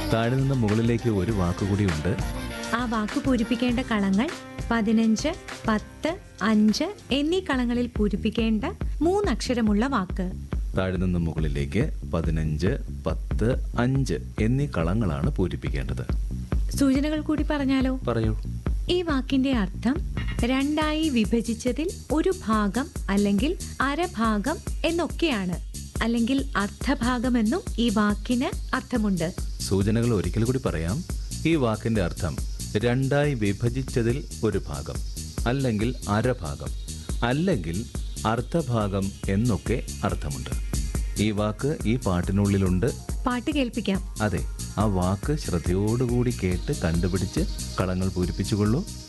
താഴെ നിന്ന് മുകളിലേക്ക് ഒരു വാക്കുകൂടിയുണ്ട് ആ വാക്ക് പൂരിപ്പിക്കേണ്ട കളങ്ങൾ പതിനഞ്ച് പത്ത് അഞ്ച് എന്നീ കളങ്ങളിൽ പൂരിപ്പിക്കേണ്ട മൂന്നക്ഷരമുള്ള വാക്ക് താഴെ നിന്ന് മുകളിലേക്ക് പതിനഞ്ച് പത്ത് അഞ്ച് എന്നീ കളങ്ങളാണ് പൂരിപ്പിക്കേണ്ടത് സൂചനകൾ കൂടി പറഞ്ഞാലോ പറയൂ ഈ വാക്കിന്റെ അർത്ഥം രണ്ടായി വിഭജിച്ചതിൽ ഒരു ഭാഗം അല്ലെങ്കിൽ അരഭാഗം എന്നൊക്കെയാണ് അല്ലെങ്കിൽ അർദ്ധഭാഗമെന്നും ഈ വാക്കിന് അർത്ഥമുണ്ട് സൂചനകൾ ഒരിക്കൽ കൂടി പറയാം ഈ വാക്കിന്റെ അർത്ഥം രണ്ടായി വിഭജിച്ചതിൽ ഒരു ഭാഗം അല്ലെങ്കിൽ അരഭാഗം അല്ലെങ്കിൽ അർദ്ധഭാഗം എന്നൊക്കെ അർത്ഥമുണ്ട് ഈ വാക്ക് ഈ പാട്ടിനുള്ളിലുണ്ട് പാട്ട് കേൾപ്പിക്കാം അതെ ആ വാക്ക് ശ്രദ്ധയോടുകൂടി കേട്ട് കണ്ടുപിടിച്ച് കളങ്ങൾ പൂരിപ്പിച്ചുകൊള്ളൂ